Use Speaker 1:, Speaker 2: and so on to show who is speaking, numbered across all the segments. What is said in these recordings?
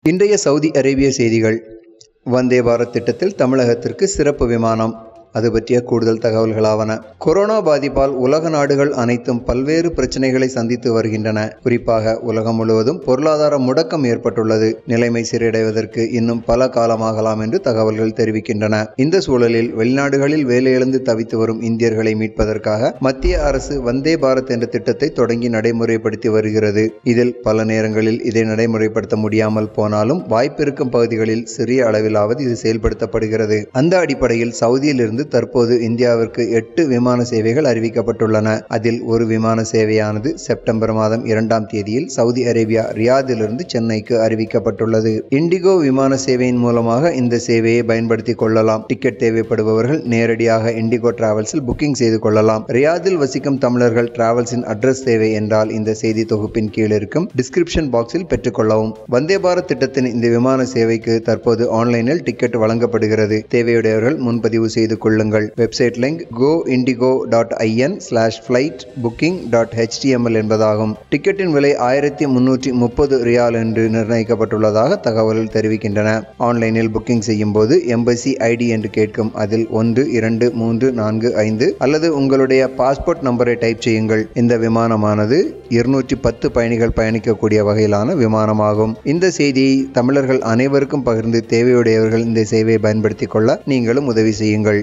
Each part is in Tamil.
Speaker 1: இன்றைய சவுதி அரேபிய செய்திகள் வந்தே பாரத் திட்டத்தில் தமிழகத்திற்கு சிறப்பு விமானம் அது பற்றிய கூடுதல் தகவல்களாவன கொரோனா பாதிப்பால் உலக நாடுகள் அனைத்தும் பல்வேறு பிரச்சனைகளை சந்தித்து வருகின்றன குறிப்பாக உலகம் முழுவதும் பொருளாதார முடக்கம் ஏற்பட்டுள்ளது நிலைமை சீரடைவதற்கு இன்னும் பல காலமாகலாம் என்று தகவல்கள் தெரிவிக்கின்றன இந்த சூழலில் வெளிநாடுகளில் வேலையிழந்து தவித்து வரும் இந்தியர்களை மீட்பதற்காக மத்திய அரசு வந்தே பாரத் என்ற திட்டத்தை தொடங்கி நடைமுறைப்படுத்தி வருகிறது இதில் பல நேரங்களில் இதை நடைமுறைப்படுத்த முடியாமல் போனாலும் வாய்ப்பிருக்கும் பகுதிகளில் சிறிய அளவிலாவது இது செயல்படுத்தப்படுகிறது அந்த அடிப்படையில் சவுதியிலிருந்து தற்போது இந்தியாவிற்கு எட்டு விமான சேவைகள் அறிவிக்கப்பட்டுள்ளன அதில் ஒரு விமான சேவையானது செப்டம்பர் மாதம் இரண்டாம் தேதியில் சவுதி அரேபியா ரியாதிலிருந்து சென்னைக்கு அறிவிக்கப்பட்டுள்ளது இண்டிகோ விமான சேவையின் மூலமாக இந்த சேவையை பயன்படுத்திக் கொள்ளலாம் டிக்கெட் தேவைப்படுபவர்கள் நேரடியாக இண்டிகோ டிராவல்ஸில் புக்கிங் செய்து கொள்ளலாம் ரியாதில் வசிக்கும் தமிழர்கள் டிராவல்ஸின் அட்ரஸ் தேவை என்றால் இந்த செய்தி தொகுப்பின் கீழ் இருக்கும் டிஸ்கிரிப்ஷன் பாக்ஸில் பெற்றுக்கொள்ளவும் வந்தே பாரத் திட்டத்தின் இந்த விமான சேவைக்கு தற்போது ஆன்லைனில் டிக்கெட் வழங்கப்படுகிறது தேவையுடையவர்கள் முன்பதிவு செய்து கொள்ளுங்கள் website link go IndiGo dot IN slash flight booking dot HTML என்பதாகும் டிக்கெட்டின் விலை ஆயிரத்தி முன்னூற்றி முப்பது ரியால் என்று நிர்ணயிக்கப்பட்டுள்ளதாக தகவல்கள் தெரிவிக்கின்றன ஆன்லைனில் புக்கிங் செய்யும் போது எம்பசி ஐடி என்று கேட்கும் அதில் ஒன்று இரண்டு மூன்று நான்கு ஐந்து அல்லது உங்களுடைய பாஸ்போர்ட் நம்பரை டைப் செய்யுங்கள் இந்த விமானமானது இருநூற்றி பத்து பயணிகள் பயணிக்கக்கூடிய வகையிலான விமானமாகும் இந்த செய்தியை தமிழர்கள் அனைவருக்கும் பகிர்ந்து தேவையுடையவர்கள் இந்த சேவையை பயன்படுத்திக் கொள்ள நீங்களும் உதவி செய்யுங்கள்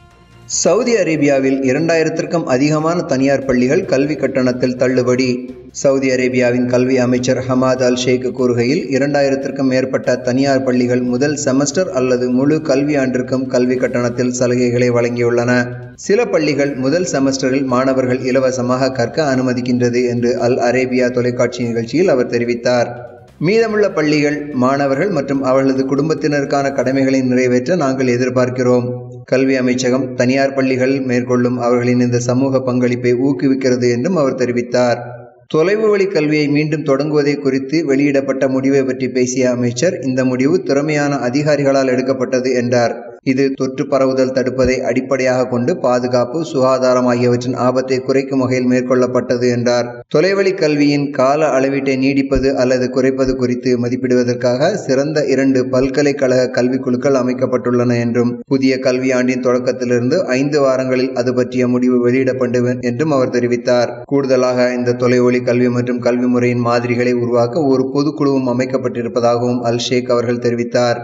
Speaker 1: சவுதி அரேபியாவில் இரண்டாயிரத்திற்கும் அதிகமான தனியார் பள்ளிகள் கல்வி கட்டணத்தில் தள்ளுபடி சவுதி அரேபியாவின் கல்வி அமைச்சர் ஹமாத் அல் ஷேக் கூறுகையில் இரண்டாயிரத்திற்கும் மேற்பட்ட தனியார் பள்ளிகள் முதல் செமஸ்டர் அல்லது முழு கல்வி ஆண்டிற்கும் கல்வி கட்டணத்தில் சலுகைகளை வழங்கியுள்ளன சில பள்ளிகள் முதல் செமஸ்டரில் மாணவர்கள் இலவசமாக கற்க அனுமதிக்கின்றது என்று அல் அரேபியா தொலைக்காட்சி நிகழ்ச்சியில் அவர் தெரிவித்தார் மீதமுள்ள பள்ளிகள் மாணவர்கள் மற்றும் அவர்களது குடும்பத்தினருக்கான கடமைகளை நிறைவேற்ற நாங்கள் எதிர்பார்க்கிறோம் கல்வி அமைச்சகம் தனியார் பள்ளிகளில் மேற்கொள்ளும் அவர்களின் இந்த சமூக பங்களிப்பை ஊக்குவிக்கிறது என்றும் அவர் தெரிவித்தார் தொலைவு வழி கல்வியை மீண்டும் தொடங்குவதை குறித்து வெளியிடப்பட்ட முடிவை பற்றி பேசிய அமைச்சர் இந்த முடிவு திறமையான அதிகாரிகளால் எடுக்கப்பட்டது என்றார் இது தொற்று பரவுதல் தடுப்பதை அடிப்படையாக கொண்டு பாதுகாப்பு சுகாதாரம் ஆகியவற்றின் ஆபத்தை குறைக்கும் வகையில் மேற்கொள்ளப்பட்டது என்றார் தொலைவழி கல்வியின் கால அளவீட்டை நீடிப்பது அல்லது குறைப்பது குறித்து மதிப்பிடுவதற்காக சிறந்த இரண்டு பல்கலைக்கழக கல்விக் குழுக்கள் அமைக்கப்பட்டுள்ளன என்றும் புதிய கல்வியாண்டின் தொடக்கத்திலிருந்து ஐந்து வாரங்களில் அது பற்றிய முடிவு வெளியிடப்படும் என்றும் அவர் தெரிவித்தார் கூடுதலாக இந்த தொலைவழி கல்வி மற்றும் கல்வி முறையின் மாதிரிகளை உருவாக்க ஒரு பொதுக்குழுவும் அமைக்கப்பட்டிருப்பதாகவும் அல் ஷேக் அவர்கள் தெரிவித்தார்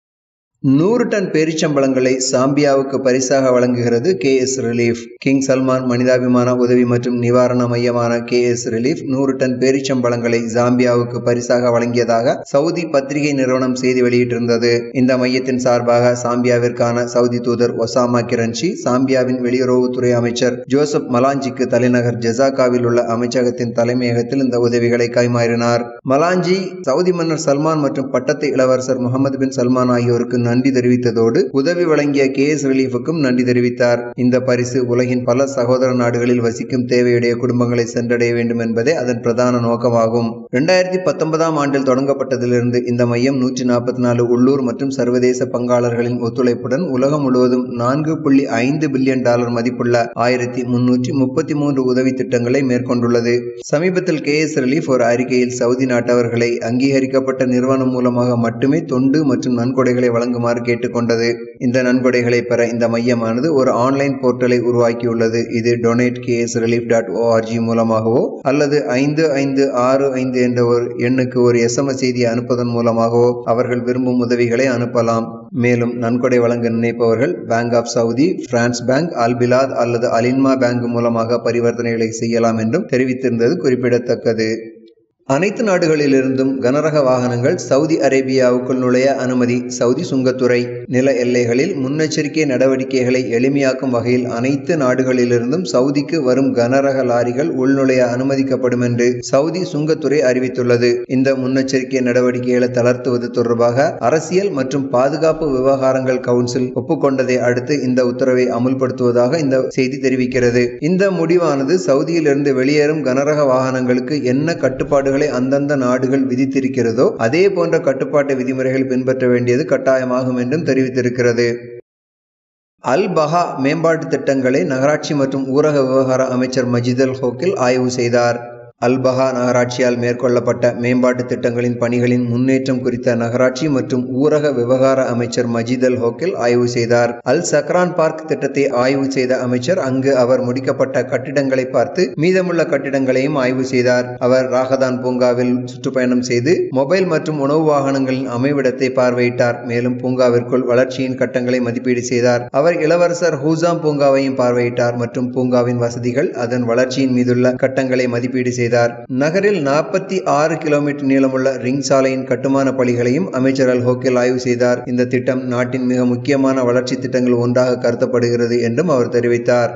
Speaker 1: நூறு டன் பேரிச்சம்பழங்களை சாம்பியாவுக்கு பரிசாக வழங்குகிறது K S relief King Salman மனிதாபிமான உதவி மற்றும் நிவாரண மையமான கே எஸ் ரிலீஃப் நூறு டன் பேரிச்சம்பழங்களை சாம்பியாவுக்கு பரிசாக வழங்கியதாக சவுதி பத்திரிகை நிறுவனம் செய்தி வெளியிட்டிருந்தது இந்த மையத்தின் சார்பாக சாம்பியாவிற்கான சவுதி தூதர் ஒசாமா கிரன்ஷி சாம்பியாவின் வெளியுறவுத்துறை அமைச்சர் ஜோசப் மலாஞ்சிக்கு தலைநகர் ஜெசாக்காவில் உள்ள அமைச்சகத்தின் தலைமையகத்தில் இந்த உதவிகளை கைமாறினார் மலாஞ்சி சவுதி மன்னர் சல்மான் மற்றும் பட்டத்து இளவரசர் முகமது பின் சல்மான் ஆகியோருக்கு நன்றி தெரிவித்ததோடு உதவி வழங்கிய கே எஸ் ரிலீஃபுக்கும் நன்றி தெரிவித்தார் இந்த பரிசு உலகின் பல சகோதர நாடுகளில் வசிக்கும் தேவையுடைய குடும்பங்களை சென்றடைய வேண்டும் என்பதே அதன் பிரதான நோக்கமாகும் இரண்டாயிரத்தி பத்தொன்பதாம் ஆண்டில் தொடங்கப்பட்டதிலிருந்து இந்த மையம் நூற்றி நாற்பத்தி நாலு உள்ளூர் மற்றும் சர்வதேச பங்காளர்களின் ஒத்துழைப்புடன் உலகம் முழுவதும் நான்கு புள்ளி ஐந்து பில்லியன் டாலர் மதிப்புள்ள ஆயிரத்தி முன்னூற்றி முப்பத்தி மூன்று உதவி திட்டங்களை மேற்கொண்டுள்ளது சமீபத்தில் கே எஸ் ரிலீஃப் ஒரு அறிக்கையில் சவுதி நாட்டவர்களை அங்கீகரிக்கப்பட்ட நிறுவனம் மூலமாக மட்டுமே தொண்டு மற்றும் நன்கொடைகளை வழங்கும் வழங்குமாறு கேட்டுக்கொண்டது இந்த நன்கொடைகளை பெற இந்த மையமானது ஒரு ஆன்லைன் போர்ட்டலை உருவாக்கியுள்ளது இது donate KS relief dot ORG மூலமாகவோ அல்லது ஐந்து ஐந்து ஆறு ஐந்து என்ற ஒரு எண்ணுக்கு ஒரு எஸ்எம்எஸ் செய்தியை அனுப்புவதன் மூலமாகவோ அவர்கள் விரும்பும் உதவிகளை அனுப்பலாம் மேலும் நன்கொடை வழங்க நினைப்பவர்கள் bank of Saudi France bank Albilad அல்லது அலின்மா பேங்க் மூலமாக பரிவர்த்தனைகளை செய்யலாம் என்றும் தெரிவித்திருந்தது குறிப்பிடத்தக்கது அனைத்து நாடுகளிலிருந்தும் கனரக வாகனங்கள் சவுதி அரேபியாவுக்குள் நுழைய அனுமதி சவுதி சுங்கத்துறை நில எல்லைகளில் முன்னெச்சரிக்கை நடவடிக்கைகளை எளிமையாக்கும் வகையில் அனைத்து நாடுகளிலிருந்தும் சவுதிக்கு வரும் கனரக லாரிகள் உள்நுழைய அனுமதிக்கப்படும் என்று சவுதி சுங்கத்துறை அறிவித்துள்ளது இந்த முன்னெச்சரிக்கை நடவடிக்கைகளை தளர்த்துவது தொடர்பாக அரசியல் மற்றும் பாதுகாப்பு விவகாரங்கள் கவுன்சில் ஒப்புக்கொண்டதை அடுத்து இந்த உத்தரவை அமுல்படுத்துவதாக இந்த செய்தி தெரிவிக்கிறது இந்த முடிவானது சவுதியிலிருந்து வெளியேறும் கனரக வாகனங்களுக்கு என்ன கட்டுப்பாடுகளை அந்தந்த நாடுகள் விதித்திருக்கிறதோ அதே போன்ற கட்டுப்பாட்டு விதிமுறைகள் பின்பற்ற வேண்டியது கட்டாயமாகும் என்றும் தெரிவித்திருக்கிறது அல் பஹா மேம்பாட்டு திட்டங்களை நகராட்சி மற்றும் ஊரக விவகார அமைச்சர் மஜித் அல் ஹோக்கில் ஆய்வு செய்தார் அல்பஹா நகராட்சியால் மேற்கொள்ளப்பட்ட மேம்பாட்டு திட்டங்களின் பணிகளின் முன்னேற்றம் குறித்த நகராட்சி மற்றும் ஊரக விவகார அமைச்சர் மஜித் அல் ஹோக்கில் ஆய்வு செய்தார் அல் சக்ரான் பார்க் திட்டத்தை ஆய்வு செய்த அமைச்சர் அங்கு அவர் முடிக்கப்பட்ட கட்டிடங்களை பார்த்து மீதமுள்ள கட்டிடங்களையும் ஆய்வு செய்தார் அவர் ராகதான் பூங்காவில் சுற்றுப்பயணம் செய்து மொபைல் மற்றும் உணவு வாகனங்களின் அமைவிடத்தை பார்வையிட்டார் மேலும் பூங்காவிற்குள் வளர்ச்சியின் கட்டங்களை மதிப்பீடு செய்தார் அவர் இளவரசர் ஹூசாம் பூங்காவையும் பார்வையிட்டார் மற்றும் பூங்காவின் வசதிகள் அதன் வளர்ச்சியின் மீதுள்ள கட்டங்களை மதிப்பீடு செய்தார் நகரில் நாற்பத்தி ஆறு கிலோமீட்டர் நீளமுள்ள ரிங் சாலையின் கட்டுமான பணிகளையும் அமைச்சர் அல் ஹோக்கில் ஆய்வு செய்தார் இந்த திட்டம் நாட்டின் மிக முக்கியமான வளர்ச்சி திட்டங்கள் ஒன்றாக கருதப்படுகிறது என்றும் அவர் தெரிவித்தார்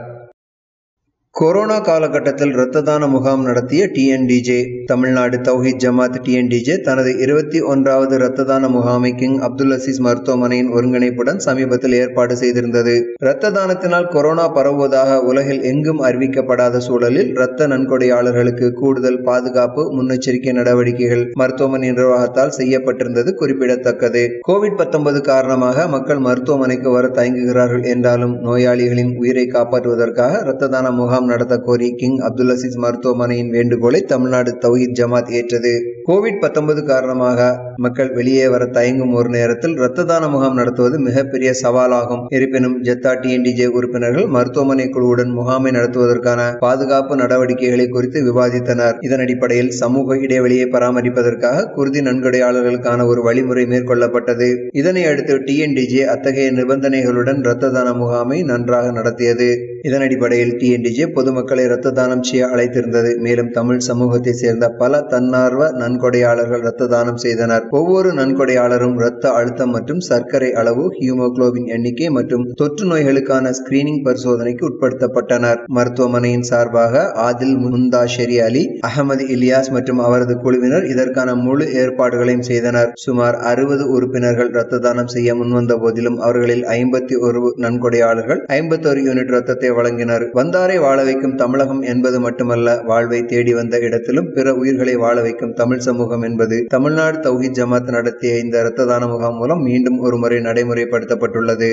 Speaker 1: கொரோனா காலகட்டத்தில் இரத்த தான முகாம் நடத்திய டிஎன்டிஜே தமிழ்நாடு தௌஹித் ஜமாத் டிஎன்டிஜே தனது இருபத்தி ஒன்றாவது இரத்த தான முகாமை கிங் அப்துல் அசீஸ் மருத்துவமனையின் ஒருங்கிணைப்புடன் சமீபத்தில் ஏற்பாடு செய்திருந்தது இரத்த தானத்தினால் கொரோனா பரவுவதாக உலகில் எங்கும் அறிவிக்கப்படாத சூழலில் இரத்த நன்கொடையாளர்களுக்கு கூடுதல் பாதுகாப்பு முன்னெச்சரிக்கை நடவடிக்கைகள் மருத்துவமனை நிர்வாகத்தால் செய்யப்பட்டிருந்தது குறிப்பிடத்தக்கது கோவிட் பத்தொன்பது காரணமாக மக்கள் மருத்துவமனைக்கு வர தயங்குகிறார்கள் என்றாலும் நோயாளிகளின் உயிரை காப்பாற்றுவதற்காக இரத்த தான முகாம் நடத்த கோரி கிங் அப்துல் அசீஸ் மருத்துவமனையின் வேண்டுகோளை தமிழ்நாடு தௌஹித் ஜமாத் ஏற்றது கோவிட் பத்தொன்பது காரணமாக மக்கள் வெளியே வர தயங்கும் ஒரு நேரத்தில் இரத்த தான முகாம் நடத்துவது மிகப்பெரிய சவாலாகும் இருப்பினும் ஜெத்தா டிஎன்டிஜே உறுப்பினர்கள் மருத்துவமனை குழுவுடன் முகாமை நடத்துவதற்கான பாதுகாப்பு நடவடிக்கைகளை குறித்து விவாதித்தனர் இதன் அடிப்படையில் சமூக இடைவெளியை பராமரிப்பதற்காக குருதி நன்கொடையாளர்களுக்கான ஒரு வழிமுறை மேற்கொள்ளப்பட்டது இதனை அடுத்து டிஎன்டிஜே அத்தகைய நிபந்தனைகளுடன் இரத்த தான முகாமை நன்றாக நடத்தியது இதன் அடிப்படையில் டிஎன்டிஜே பொதுமக்களை இரத்த தானம் செய்ய அழைத்திருந்தது மேலும் தமிழ் சமூகத்தை சேர்ந்த பல தன்னார்வ நன்கொடையாளர்கள் இரத்த தானம் செய்தனர் ஒவ்வொரு நன்கொடையாளரும் இரத்த அழுத்தம் மற்றும் சர்க்கரை அளவு ஹியூமோகுளோபின் எண்ணிக்கை மற்றும் தொற்று நோய்களுக்கான ஸ்கிரீனிங் பரிசோதனைக்கு உட்படுத்தப்பட்டனர் மருத்துவமனையின் சார்பாக ஆதில் முந்தாஷெரி அலி அகமது இலியாஸ் மற்றும் அவரது குழுவினர் இதற்கான முழு ஏற்பாடுகளையும் செய்தனர் சுமார் அறுபது உறுப்பினர்கள் இரத்த தானம் செய்ய முன்வந்த போதிலும் அவர்களில் ஐம்பத்தி ஒரு நன்கொடையாளர்கள் ஐம்பத்தொரு யூனிட் ரத்தத்தை வழங்கினர் வந்தாரை வாழ வைக்கும் தமிழகம் என்பது மட்டுமல்ல வாழ்வை தேடி வந்த இடத்திலும் பிற உயிர்களை வாழ வைக்கும் தமிழ் சமூகம் என்பது தமிழ்நாடு தௌஹித் ஜமாத் நடத்திய இந்த இரத்த தான முகாம் மூலம் மீண்டும் ஒருமுறை நடைமுறைப்படுத்தப்பட்டுள்ளது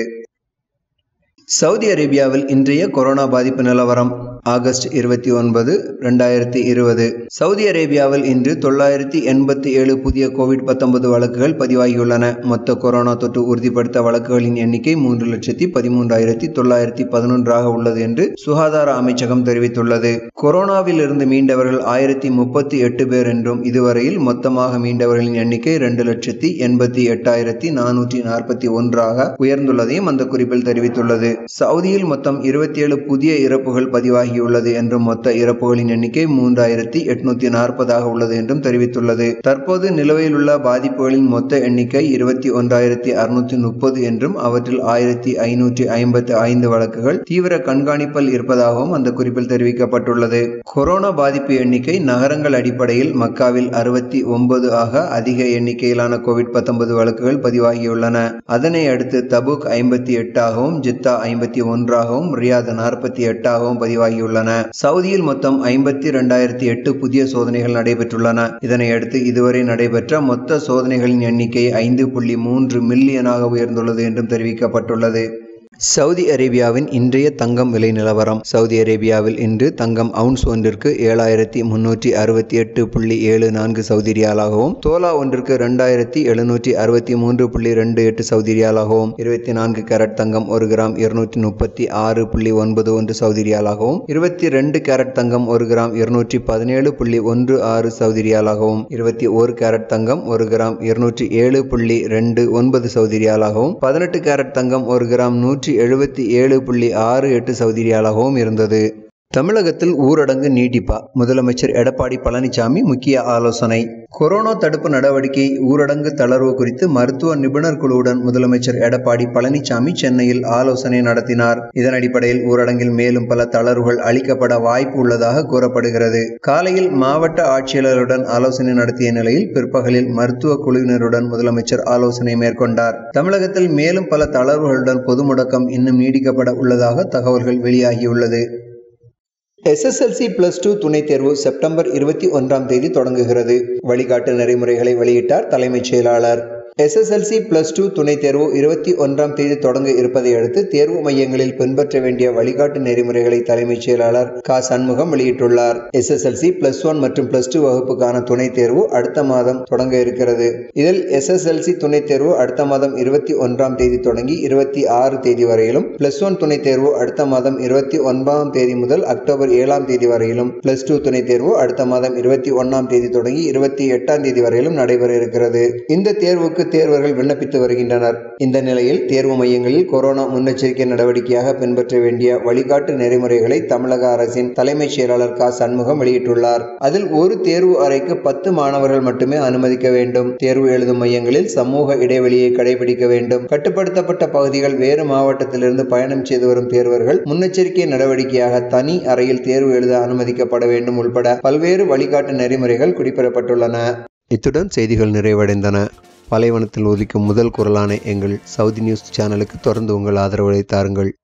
Speaker 1: சவுதி அரேபியாவில் இன்றைய கொரோனா பாதிப்பு நிலவரம் ஆகஸ்ட் இருபத்தி ஒன்பது ரெண்டாயிரத்தி இருபது சவுதி அரேபியாவில் இன்று தொள்ளாயிரத்தி எண்பத்தி ஏழு புதிய கோவிட் பத்தொன்பது வழக்குகள் பதிவாகியுள்ளன மொத்த கொரோனா தொற்று உறுதிப்படுத்த வழக்குகளின் எண்ணிக்கை மூன்று லட்சத்தி பதிமூன்றாயிரத்தி தொள்ளாயிரத்தி பதினொன்றாக உள்ளது என்று சுகாதார அமைச்சகம் தெரிவித்துள்ளது கொரோனாவில் இருந்து மீண்டவர்கள் ஆயிரத்தி முப்பத்தி எட்டு பேர் என்றும் இதுவரையில் மொத்தமாக மீண்டவர்களின் எண்ணிக்கை இரண்டு லட்சத்தி எண்பத்தி எட்டாயிரத்தி நானூற்றி நாற்பத்தி ஒன்றாக உயர்ந்துள்ளதையும் அந்த குறிப்பில் தெரிவித்துள்ளது சவுதியில் மொத்தம் இருபத்தி ஏழு புதிய இறப்புகள் பதிவாகியுள்ளது என்றும் மொத்த இறப்புகளின் எண்ணிக்கை மூன்றாயிரத்தி எட்நூத்தி நாற்பதாக உள்ளது என்றும் தெரிவித்துள்ளது தற்போது நிலுவையில் உள்ள பாதிப்புகளின் மொத்த எண்ணிக்கை இருபத்தி ஒன்றாயிரத்தி அறுநூத்தி முப்பது என்றும் அவற்றில் ஆயிரத்தி ஐநூற்றி ஐம்பத்தி ஐந்து வழக்குகள் தீவிர கண்காணிப்பில் இருப்பதாகவும் அந்த குறிப்பில் தெரிவிக்கப்பட்டுள்ளது கொரோனா பாதிப்பு எண்ணிக்கை நகரங்கள் அடிப்படையில் மக்காவில் அறுபத்தி ஒன்பது ஆக அதிக எண்ணிக்கையிலான கோவிட் பத்தொன்பது வழக்குகள் பதிவாகியுள்ளன அதனை அடுத்து தபுக் ஐம்பத்தி எட்டாகவும் ஜித்தா ஐம்பத்தி ஒன்றாகவும் ரியாத் நாற்பத்தி எட்டாகவும் பதிவாகியுள்ளன சவுதியில் மொத்தம் ஐம்பத்தி இரண்டாயிரத்தி எட்டு புதிய சோதனைகள் நடைபெற்றுள்ளன இதனையடுத்து இதுவரை நடைபெற்ற மொத்த சோதனைகளின் எண்ணிக்கை ஐந்து புள்ளி மூன்று மில்லியனாக உயர்ந்துள்ளது என்றும் தெரிவிக்கப்பட்டுள்ளது சவுதி அரேபியாவின் இன்றைய தங்கம் விலை நிலவரம் சவுதி அரேபியாவில் இன்று தங்கம் அவுன்ஸ் ஒன்றிற்கு ஏழாயிரத்தி முன்னூற்றி அறுபத்தி எட்டு புள்ளி ஏழு நான்கு சவுதி ரியாலாகவும் தோலா ஒன்றிற்கு ரெண்டாயிரத்தி எழுநூற்றி அறுபத்தி மூன்று புள்ளி ரெண்டு எட்டு சவுதி ரியாலாகவும் இருபத்தி நான்கு கேரட் தங்கம் ஒரு கிராம் இருநூற்றி முப்பத்தி ஆறு புள்ளி ஒன்பது ஒன்று சவுதி ரியாலாகவும் இருபத்தி ரெண்டு கேரட் தங்கம் ஒரு கிராம் இருநூற்றி பதினேழு புள்ளி ஒன்று ஆறு சவுதி ரியாலாகவும் இருபத்தி ஒரு கேரட் தங்கம் ஒரு கிராம் இருநூற்றி ஏழு புள்ளி ரெண்டு ஒன்பது சவுதி ரியாலாகவும் பதினெட்டு கேரட் தங்கம் ஒரு கிராம் நூற்றி எழுபத்தி ஏழு புள்ளி ஆறு எட்டு சவுதி ரியாலாகவும் இருந்தது தமிழகத்தில் ஊரடங்கு நீட்டிப்பா முதலமைச்சர் எடப்பாடி பழனிசாமி முக்கிய ஆலோசனை கொரோனா தடுப்பு நடவடிக்கை ஊரடங்கு தளர்வு குறித்து மருத்துவ நிபுணர் குழுவுடன் முதலமைச்சர் எடப்பாடி பழனிசாமி சென்னையில் ஆலோசனை நடத்தினார் இதன் அடிப்படையில் ஊரடங்கில் மேலும் பல தளர்வுகள் அளிக்கப்பட வாய்ப்பு உள்ளதாக கூறப்படுகிறது காலையில் மாவட்ட ஆட்சியாளருடன் ஆலோசனை நடத்திய நிலையில் பிற்பகலில் மருத்துவ குழுவினருடன் முதலமைச்சர் ஆலோசனை மேற்கொண்டார் தமிழகத்தில் மேலும் பல தளர்வுகளுடன் பொது முடக்கம் இன்னும் நீடிக்கப்பட உள்ளதாக தகவல்கள் வெளியாகியுள்ளது எஸ்எஸ்எல்சி பிளஸ் டூ துணைத் தேர்வு செப்டம்பர் இருபத்தி ஒன்றாம் தேதி தொடங்குகிறது வழிகாட்டு நெறிமுறைகளை வெளியிட்டார் தலைமைச் செயலாளர் எஸ்எஸ்எல்சி பிளஸ் டூ துணைத் தேர்வு இருபத்தி ஒன்றாம் தேதி தொடங்க இருப்பதை அடுத்து தேர்வு மையங்களில் பின்பற்ற வேண்டிய வழிகாட்டு நெறிமுறைகளை தலைமைச் செயலாளர் க சண்முகம் வெளியிட்டுள்ளார் எஸ்எஸ்எல்சி பிளஸ் ஒன் மற்றும் பிளஸ் டூ வகுப்புக்கான துணைத் தேர்வு அடுத்த மாதம் தொடங்க இருக்கிறது இதில் எஸ்எஸ்எல்சி துணைத் தேர்வு அடுத்த மாதம் இருபத்தி ஒன்றாம் தேதி தொடங்கி இருபத்தி ஆறு தேதி வரையிலும் பிளஸ் ஒன் துணைத் தேர்வு அடுத்த மாதம் இருபத்தி ஒன்பதாம் தேதி முதல் அக்டோபர் ஏழாம் தேதி வரையிலும் பிளஸ் டூ துணைத் தேர்வு அடுத்த மாதம் இருபத்தி ஒன்னாம் தேதி தொடங்கி இருபத்தி எட்டாம் தேதி வரையிலும் நடைபெற இருக்கிறது இந்த தேர்வுக்கு தேர்வர்கள் விண்ணப்பித்து வருகின்றனர் இந்த நிலையில் தேர்வு மையங்களில் கொரோனா முன்னெச்சரிக்கை நடவடிக்கையாக பின்பற்ற வேண்டிய வழிகாட்டு நெறிமுறைகளை தமிழக அரசின் தலைமைச் செயலாளர் க சண்முகம் வெளியிட்டுள்ளார் அதில் ஒரு தேர்வு அறைக்கு பத்து மாணவர்கள் மட்டுமே அனுமதிக்க வேண்டும் தேர்வு எழுதும் மையங்களில் சமூக இடைவெளியை கடைபிடிக்க வேண்டும் கட்டுப்படுத்தப்பட்ட பகுதிகள் வேறு மாவட்டத்திலிருந்து பயணம் செய்து வரும் தேர்வர்கள் முன்னெச்சரிக்கை நடவடிக்கையாக தனி அறையில் தேர்வு எழுத அனுமதிக்கப்பட வேண்டும் உள்பட பல்வேறு வழிகாட்டு நெறிமுறைகள் குறிப்பிடப்பட்டுள்ளன இத்துடன் செய்திகள் நிறைவடைந்தன பாலைவனத்தில் ஒலிக்கும் முதல் குரலான எங்கள் சவுதி நியூஸ் சேனலுக்கு தொடர்ந்து உங்கள் ஆதரவை தாருங்கள்